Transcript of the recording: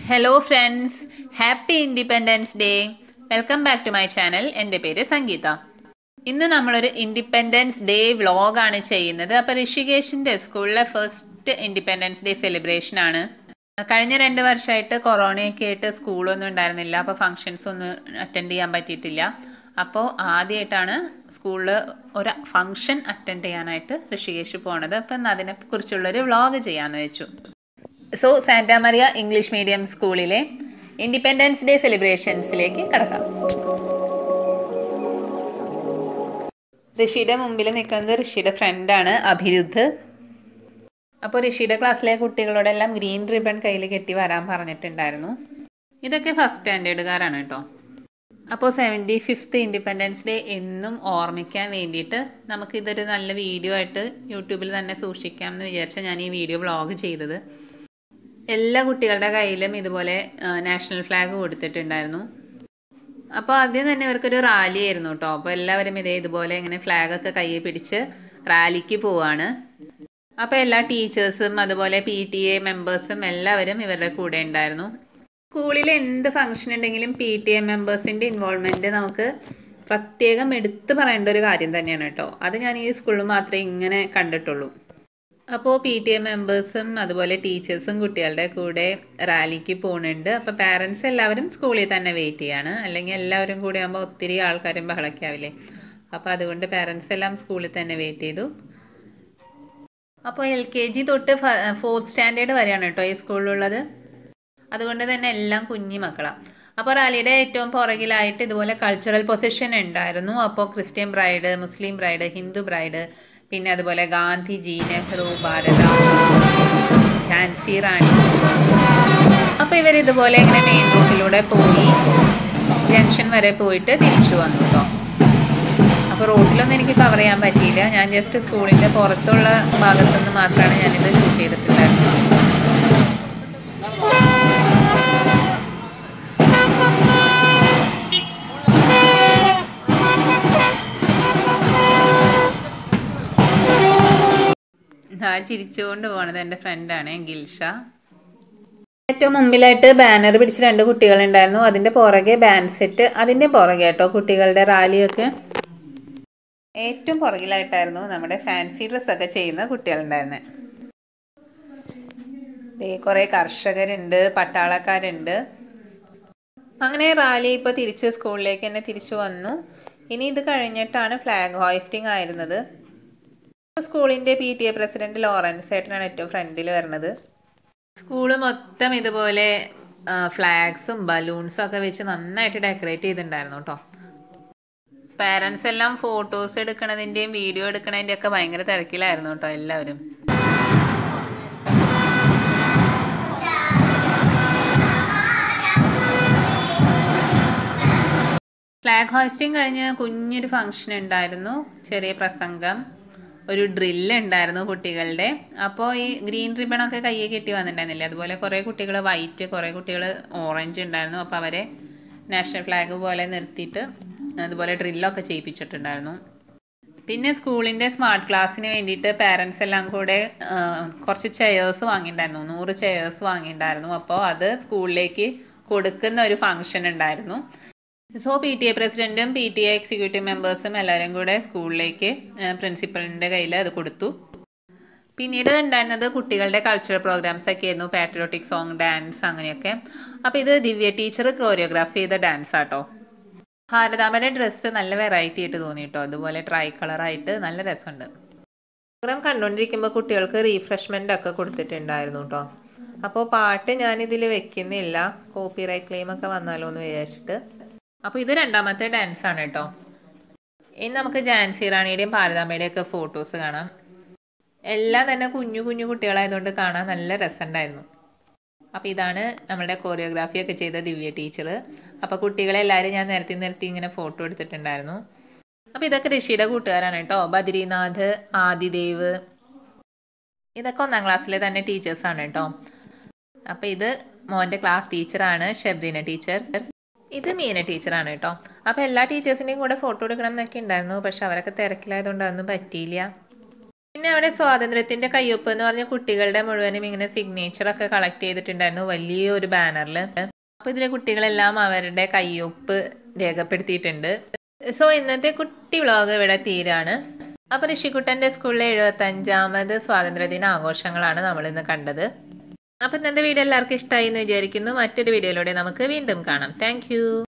hello friends happy independence day welcome back to my channel എൻ്റെ പേര് സംഗീത ഇന്ന് നമ്മളൊരു ഇൻഡിപെൻഡൻസ് ഡേ വ്ളോഗാണ് ചെയ്യുന്നത് അപ്പോൾ ഋഷികേശിൻ്റെ സ്കൂളിലെ ഫസ്റ്റ് ഇൻഡിപെൻഡൻസ് ഡേ സെലിബ്രേഷൻ ആണ് കഴിഞ്ഞ രണ്ട് വർഷമായിട്ട് കൊറോണയൊക്കെ ആയിട്ട് സ്കൂളൊന്നും ഉണ്ടായിരുന്നില്ല അപ്പോൾ ഫങ്ഷൻസ് ഒന്നും അറ്റൻഡ് ചെയ്യാൻ പറ്റിയിട്ടില്ല അപ്പോൾ ആദ്യമായിട്ടാണ് സ്കൂളിൽ ഒരു ഫങ്ഷൻ അറ്റൻഡ് ചെയ്യാനായിട്ട് ഋഷികേശ് പോണത് അപ്പം അതിനെക്കുറിച്ചുള്ളൊരു വ്ളോഗ് ചെയ്യാമെന്ന് വെച്ചു സോ സാന്റാമറിയ ഇംഗ്ലീഷ് മീഡിയം സ്കൂളിലെ ഇൻഡിപെൻഡൻസ് ഡേ സെലിബ്രേഷൻസിലേക്ക് കടക്കാം ഋഷിയുടെ മുമ്പിൽ നിൽക്കുന്നത് ഋഷിയുടെ ഫ്രണ്ടാണ് അഭിരുദ്ധ് അപ്പോൾ ഋഷിയുടെ ക്ലാസ്സിലെ കുട്ടികളോടെല്ലാം ഗ്രീൻ റിബൺ കയ്യിൽ കെട്ടി വരാൻ പറഞ്ഞിട്ടുണ്ടായിരുന്നു ഇതൊക്കെ ഫസ്റ്റ് സ്റ്റാൻഡേർഡുകാരാണ് കേട്ടോ അപ്പോൾ സെവൻറ്റി ഫിഫ്ത്ത് ഇൻഡിപെൻഡൻസ് ഡേ എന്നും ഓർമ്മിക്കാൻ വേണ്ടിയിട്ട് നമുക്കിതൊരു നല്ല വീഡിയോ ആയിട്ട് യൂട്യൂബിൽ തന്നെ സൂക്ഷിക്കാം എന്ന് വിചാരിച്ചാൽ ഞാൻ ഈ വീഡിയോ വ്ളോഗ് ചെയ്തത് എല്ലാ കുട്ടികളുടെ കയ്യിലും ഇതുപോലെ നാഷണൽ ഫ്ലാഗ് കൊടുത്തിട്ടുണ്ടായിരുന്നു അപ്പോൾ ആദ്യം തന്നെ ഇവർക്കൊരു റാലി ആയിരുന്നു കേട്ടോ അപ്പോൾ എല്ലാവരും ഇതേ ഇതുപോലെ ഇങ്ങനെ ഫ്ലാഗൊക്കെ കയ്യിൽ പിടിച്ച് റാലിക്ക് പോവാണ് അപ്പോൾ എല്ലാ ടീച്ചേഴ്സും അതുപോലെ പി ടി എ മെമ്പേഴ്സും എല്ലാവരും ഇവരുടെ കൂടെ ഉണ്ടായിരുന്നു സ്കൂളിൽ എന്ത് ഫംഗ്ഷൻ ഉണ്ടെങ്കിലും പി ടി എ മെമ്പേഴ്സിൻ്റെ ഇൻവോൾവ്മെൻറ്റ് നമുക്ക് പ്രത്യേകം എടുത്തു പറയേണ്ട ഒരു കാര്യം തന്നെയാണ് കേട്ടോ അത് ഞാൻ ഈ സ്കൂളിൽ മാത്രമേ ഇങ്ങനെ കണ്ടിട്ടുള്ളൂ അപ്പോൾ പി ടി എ മെമ്പേഴ്സും അതുപോലെ ടീച്ചേഴ്സും കുട്ടികളുടെ കൂടെ റാലിക്ക് പോകുന്നുണ്ട് അപ്പോൾ പാരൻസ് എല്ലാവരും സ്കൂളിൽ തന്നെ വെയിറ്റ് ചെയ്യാണ് അല്ലെങ്കിൽ എല്ലാവരും കൂടി ആകുമ്പോൾ ഒത്തിരി ആൾക്കാരും ബഹളൊക്കെ ആവില്ലേ അപ്പോൾ അതുകൊണ്ട് പാരൻസ് എല്ലാം സ്കൂളിൽ തന്നെ വെയിറ്റ് ചെയ്തു അപ്പോൾ എൽ കെ ജി തൊട്ട് ഫോർത്ത് സ്റ്റാൻഡേർഡ് വരെയാണ് കേട്ടോ ഈ സ്കൂളിലുള്ളത് അതുകൊണ്ട് തന്നെ എല്ലാം കുഞ്ഞു മക്കളാണ് അപ്പോൾ റാലിയുടെ ഏറ്റവും പുറകിലായിട്ട് ഇതുപോലെ കൾച്ചറൽ പൊസിഷൻ ഉണ്ടായിരുന്നു അപ്പോൾ Christian bride Muslim bride Hindu bride പിന്നെ അതുപോലെ ഗാന്ധിജി നെഹ്റു ഭാരത ഝാൻസി റാണി അപ്പോൾ ഇവർ ഇതുപോലെ ഇങ്ങനെ മെയിൻ റോഡിലൂടെ പോയി ജംഗ്ഷൻ വരെ പോയിട്ട് തിരിച്ചു വന്നു കേട്ടോ അപ്പോൾ റോഡിലൊന്നും എനിക്ക് കവർ ചെയ്യാൻ പറ്റിയില്ല ഞാൻ ജസ്റ്റ് സ്കൂളിൻ്റെ പുറത്തുള്ള ഭാഗത്തുനിന്ന് മാത്രമാണ് ഞാനിത് ഷൂട്ട് ചെയ്തിട്ടുണ്ടായിരുന്നത് ആ ചിരിച്ചുകൊണ്ട് പോണത് എൻ്റെ ഫ്രണ്ടാണ് ഗിൽഷ ഏറ്റവും മുമ്പിലായിട്ട് ബാനർ പിടിച്ച് രണ്ട് കുട്ടികളുണ്ടായിരുന്നു അതിൻ്റെ പുറകെ ബാൻഡ് സെറ്റ് അതിൻ്റെ പുറകെ കേട്ടോ കുട്ടികളുടെ റാലിയൊക്കെ ഏറ്റവും പുറകിലായിട്ടായിരുന്നു നമ്മുടെ ഫാൻസി ഡ്രസ്സൊക്കെ ചെയ്യുന്ന കുട്ടികളുണ്ടായിരുന്നത് കുറേ കർഷകരുണ്ട് പട്ടാളക്കാരുണ്ട് അങ്ങനെ റാലി ഇപ്പോൾ തിരിച്ച് സ്കൂളിലേക്ക് തന്നെ തിരിച്ചു വന്നു ഇനി ഇത് കഴിഞ്ഞിട്ടാണ് ഫ്ലാഗ് ഹോയിസ്റ്റിംഗ് ആയിരുന്നത് സ്കൂളിൻ്റെ P T A president Lawrence ഏട്ടനാണ് ഏറ്റവും ഫ്രണ്ടിൽ വരുന്നത് സ്കൂള് മൊത്തം ഇതുപോലെ ഫ്ലാഗ്സും ബലൂൺസും ഒക്കെ വെച്ച് നന്നായിട്ട് ഡെക്കറേറ്റ് ചെയ്തിട്ടുണ്ടായിരുന്നു കേട്ടോ പാരൻസ് എല്ലാം ഫോട്ടോസ് എടുക്കണതിൻ്റെയും വീഡിയോ എടുക്കണതിൻ്റെയും ഒക്കെ ഭയങ്കര തിരക്കിലായിരുന്നു കേട്ടോ എല്ലാവരും ഫ്ലാഗ് ഹോയിസ്റ്റിംഗ് കഴിഞ്ഞ് കുഞ്ഞൊരു ഫംഗ്ഷൻ ഉണ്ടായിരുന്നു ചെറിയ പ്രസംഗം ഒരു ഡ്രില്ല് ഉണ്ടായിരുന്നു കുട്ടികളുടെ അപ്പോൾ ഈ ഗ്രീൻ റിബണൊക്കെ കയ്യിൽ കെട്ടി വന്നിട്ടുണ്ടായിരുന്നില്ല അതുപോലെ കുറേ കുട്ടികൾ വൈറ്റ് കുറേ കുട്ടികൾ ഓറഞ്ച് ഉണ്ടായിരുന്നു അപ്പോൾ അവരെ നാഷണൽ ഫ്ലാഗ് പോലെ നിർത്തിയിട്ട് അതുപോലെ ഡ്രില്ലൊക്കെ ചെയ്യിപ്പിച്ചിട്ടുണ്ടായിരുന്നു പിന്നെ സ്കൂളിൻ്റെ സ്മാർട്ട് ക്ലാസ്സിന് വേണ്ടിയിട്ട് പാരൻസ് എല്ലാം കൂടെ കുറച്ച് ചെയേഴ്സ് വാങ്ങിയിട്ടുണ്ടായിരുന്നു നൂറ് ചെയേഴ്സ് വാങ്ങിയിട്ടുണ്ടായിരുന്നു അപ്പോൾ അത് സ്കൂളിലേക്ക് കൊടുക്കുന്ന ഒരു ഫംഗ്ഷൻ ഉണ്ടായിരുന്നു സോ പി ടി എ പ്രസിഡന്റും പി ടി എ എക്സിക്യൂട്ടീവ് മെമ്പേഴ്സും എല്ലാവരും കൂടെ സ്കൂളിലേക്ക് പ്രിൻസിപ്പലിൻ്റെ കയ്യിൽ അത് കൊടുത്തു പിന്നീട് ഉണ്ടായിരുന്നത് കുട്ടികളുടെ കൾച്ചറൽ പ്രോഗ്രാംസ് ഒക്കെ ആയിരുന്നു പാട്രിയോട്ടിക് സോങ് ഡാൻസ് അങ്ങനെയൊക്കെ അപ്പോൾ ഇത് ദിവ്യ ടീച്ചർ കോറിയോഗ്രാഫി ചെയ്ത ഡാൻസ് ആട്ടോ ഭാരതാമ്മയുടെ ഡ്രസ്സ് നല്ല വെറൈറ്റി ആയിട്ട് തോന്നി കേട്ടോ അതുപോലെ ട്രൈ കളറായിട്ട് നല്ല രസമുണ്ട് പ്രോഗ്രാം കണ്ടുകൊണ്ടിരിക്കുമ്പോൾ കുട്ടികൾക്ക് റീഫ്രഷ്മെൻ്റ് ഒക്കെ കൊടുത്തിട്ടുണ്ടായിരുന്നു കേട്ടോ അപ്പോൾ പാട്ട് ഞാനിതിൽ വെക്കുന്നില്ല കോപ്പി റൈറ്റ് ക്ലെയിം ഒക്കെ വന്നാലോ എന്ന് വിചാരിച്ചിട്ട് അപ്പോൾ ഇത് രണ്ടാമത്തെ ഡാൻസ് ആണ് കേട്ടോ ഇനി നമുക്ക് ജാൻസി റാണിയുടെയും ഭാരതാമ്മയുടെയും ഒക്കെ ഫോട്ടോസ് കാണാം എല്ലാം തന്നെ കുഞ്ഞു കുഞ്ഞു കുട്ടികളായതുകൊണ്ട് കാണാൻ നല്ല രസമുണ്ടായിരുന്നു അപ്പോൾ ഇതാണ് നമ്മുടെ കോറിയോഗ്രാഫി ഒക്കെ ചെയ്ത ദിവ്യ ടീച്ചർ അപ്പോൾ കുട്ടികളെ എല്ലാവരും ഞാൻ നിരത്തി നിരത്തി ഇങ്ങനെ ഫോട്ടോ എടുത്തിട്ടുണ്ടായിരുന്നു അപ്പോൾ ഇതൊക്കെ ഋഷിയുടെ കൂട്ടുകാരാണ് കേട്ടോ ബദ്രീനാഥ് ആദിദേവ് ഇതൊക്കെ ഒന്നാം ക്ലാസ്സിലെ തന്നെ ടീച്ചേഴ്സാണ് കേട്ടോ അപ്പോൾ ഇത് മോൻ്റെ ക്ലാസ് ടീച്ചറാണ് ഷെബ്രീന ടീച്ചർ ഇത് മീന ടീച്ചറാണ് കേട്ടോ അപ്പോൾ എല്ലാ ടീച്ചേഴ്സിൻ്റെയും കൂടെ ഫോട്ടോ എടുക്കണം എന്നൊക്കെ ഉണ്ടായിരുന്നു പക്ഷെ അവരൊക്കെ തിരക്കിലായതുകൊണ്ട് അതൊന്നും പറ്റിയില്ല പിന്നെ അവിടെ സ്വാതന്ത്ര്യത്തിന്റെ കയ്യൊപ്പ് എന്ന് പറഞ്ഞ കുട്ടികളുടെ മുഴുവനും ഇങ്ങനെ സിഗ്നേച്ചർ ഒക്കെ കളക്ട് ചെയ്തിട്ടുണ്ടായിരുന്നു വലിയൊരു ബാനറിൽ അപ്പൊ ഇതിലെ കുട്ടികളെല്ലാം അവരുടെ കയ്യൊപ്പ് രേഖപ്പെടുത്തിയിട്ടുണ്ട് സോ ഇന്നത്തെ കുട്ടി വ്ളോഗ് ഇവിടെ തീരാണ് അപ്പൊ ഋഷിക്കുട്ടന്റെ സ്കൂളിലെ എഴുപത്തി അഞ്ചാമത് സ്വാതന്ത്ര്യദിന ആഘോഷങ്ങളാണ് നമ്മൾ ഇന്ന് കണ്ടത് അപ്പൊ ഇന്നത്തെ വീഡിയോ എല്ലാവർക്കും ഇഷ്ടമായി എന്ന് വിചാരിക്കുന്നു മറ്റൊരു വീഡിയോയിലൂടെ നമുക്ക് വീണ്ടും കാണാം താങ്ക്